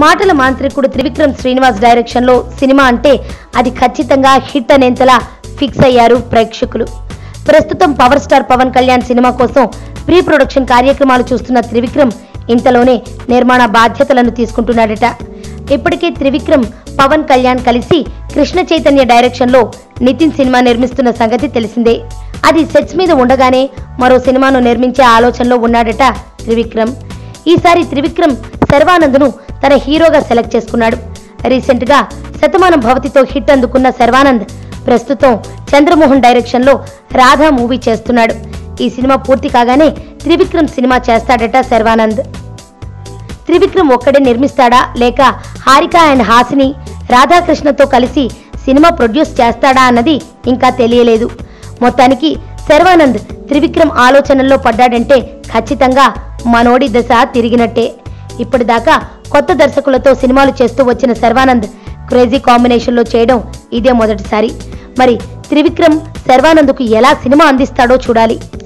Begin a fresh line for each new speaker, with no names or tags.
మాటల మాంత్రికుడు త్రివిక్రమ్ శ్రీనివాస్ డైరెక్షన్ లో సినిమా అంటే అది ఖచ్చితంగా హిట్ అనేంతలా ఫిక్స్ అయ్యారు ప్రేక్షకులు ప్రస్తుతం power star Pawan Kalyan cinema కోసం ప్రీ ప్రొడక్షన్ కార్యక్రమాలు చూస్తున్న త్రివిక్రమ్ ఇంతలోనే నిర్మాణ బాధ్యతలను తీసుకుంటున్నాడట ఇప్పటికే త్రివిక్రమ్ పవన్ కళ్యాణ్ కలిసి కృష్ణ చైతన్య డైరెక్షన్ లో నితిన్ సినిమా నిర్మిస్తున్న సంగతి తెలిసిందే అది సెట్స్ మీద ఉండగానే మరో సినిమాను నిర్మించే ఆలోచనలో ఉన్నాడట త్రివిక్రమ్ ఈసారి త్రివిక్రమ్ శర్వానంద్ను తన హీరోగా సెలెక్ట్ చేసుకున్నాడు రీసెంట్ గా శతమానం భవతితో హిట్ అందుకున్న శర్వానంద్ ప్రస్తుతం చంద్రమోహన్ డైరెక్షన్ లో రాధా మూవీ చేస్తున్నాడు ఈ సినిమా పూర్తి కాగానే త్రివిక్రమ్ సినిమా చేస్తాడట శర్వానంద్ త్రివిక్రమ్ ఒక్కడే నిర్మిస్తాడా లేక హారిక అండ్ హాసిని రాధాకృష్ణతో కలిసి సినిమా ప్రొడ్యూస్ చేస్తాడా అన్నది ఇంకా తెలియలేదు మొత్తానికి శర్వానంద్ త్రివిక్రమ్ ఆలోచనల్లో పడ్డాడంటే ఖచ్చితంగా మనోడి దశ తిరిగినట్టే ఇప్పటిదాకా కొత్త దర్శకులతో సినిమాలు చేస్తూ వచ్చిన శర్వానంద్ క్రేజీ కాంబినేషన్లో చేయడం ఇదే మొదటిసారి మరి త్రివిక్రమ్ శర్వానంద్కు ఎలా సినిమా అందిస్తాడో చూడాలి